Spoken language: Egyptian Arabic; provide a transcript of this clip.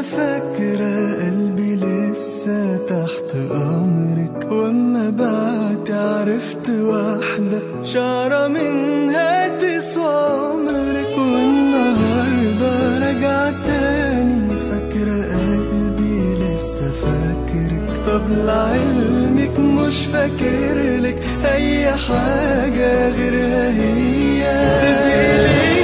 لسه فاكرة قلبي لسه تحت أمرك وأما بعد عرفت واحدة شعرة منها تسوى عمرك والنهاردة راجعة تاني فاكرة قلبي لسه فاكرك طب لعلمك مش فاكرلك أي حاجة غيرها هي تبقي ليه